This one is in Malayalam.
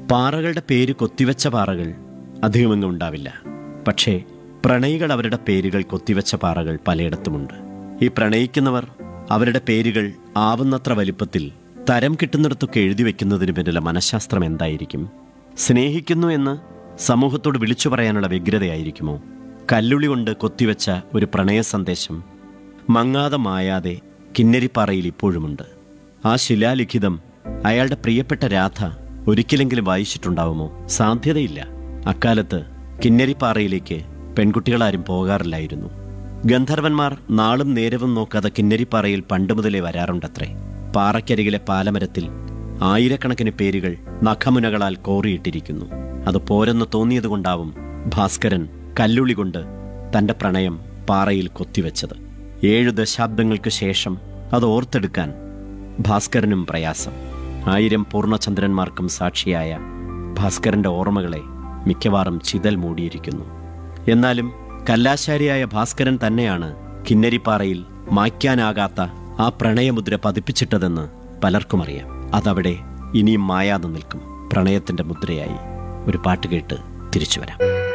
പാറകളുടെ പേര് കൊത്തിവെച്ച പാറകൾ അധികമെങ്ങും ഉണ്ടാവില്ല പക്ഷേ പ്രണയികൾ അവരുടെ പേരുകൾ കൊത്തിവെച്ച പാറകൾ പലയിടത്തുമുണ്ട് ഈ പ്രണയിക്കുന്നവർ അവരുടെ പേരുകൾ ആവുന്നത്ര വലിപ്പത്തിൽ തരം കിട്ടുന്നിടത്തൊക്കെ എഴുതി വെക്കുന്നതിന് പിന്നിലെ മനഃശാസ്ത്രം എന്തായിരിക്കും സ്നേഹിക്കുന്നു എന്ന് സമൂഹത്തോട് വിളിച്ചു പറയാനുള്ള വ്യഗ്രതയായിരിക്കുമോ കല്ലുളി കൊണ്ട് കൊത്തിവെച്ച ഒരു പ്രണയ സന്ദേശം മങ്ങാതെ മായാതെ കിന്നരിപ്പാറയിൽ ഇപ്പോഴുമുണ്ട് ആ ശിലാലിഖിതം അയാളുടെ പ്രിയപ്പെട്ട രാധ ഒരിക്കലെങ്കിലും വായിച്ചിട്ടുണ്ടാവുമോ സാധ്യതയില്ല അക്കാലത്ത് കിന്നരിപ്പാറയിലേക്ക് പെൺകുട്ടികളാരും പോകാറില്ലായിരുന്നു ഗന്ധർവന്മാർ നാളും നേരവും നോക്കാതെ കിന്നരിപ്പാറയിൽ പണ്ട് മുതലേ വരാറുണ്ടത്രേ പാറയ്ക്കരികിലെ പാലമരത്തിൽ ആയിരക്കണക്കിന് പേരുകൾ നഖമുനകളാൽ കോറിയിട്ടിരിക്കുന്നു അത് പോരെന്ന് തോന്നിയതുകൊണ്ടാവും ഭാസ്കരൻ കല്ലുളി കൊണ്ട് തന്റെ പ്രണയം പാറയിൽ കൊത്തിവെച്ചത് ഏഴു ദശാബ്ദങ്ങൾക്ക് ശേഷം അത് ഓർത്തെടുക്കാൻ ഭാസ്കരനും പ്രയാസം ആയിരം പൂർണ്ണചന്ദ്രന്മാർക്കും സാക്ഷിയായ ഭാസ്കരന്റെ ഓർമ്മകളെ മിക്കവാറും ചിതൽ മൂടിയിരിക്കുന്നു എന്നാലും കല്ലാശാരിയായ ഭാസ്കരൻ തന്നെയാണ് കിന്നരിപ്പാറയിൽ മായ്ക്കാനാകാത്ത ആ പ്രണയമുദ്ര പതിപ്പിച്ചിട്ടതെന്ന് പലർക്കും അറിയാം അതവിടെ ഇനിയും മായാതെ നിൽക്കും പ്രണയത്തിന്റെ മുദ്രയായി ഒരു പാട്ട് കേട്ട് തിരിച്ചു വരാം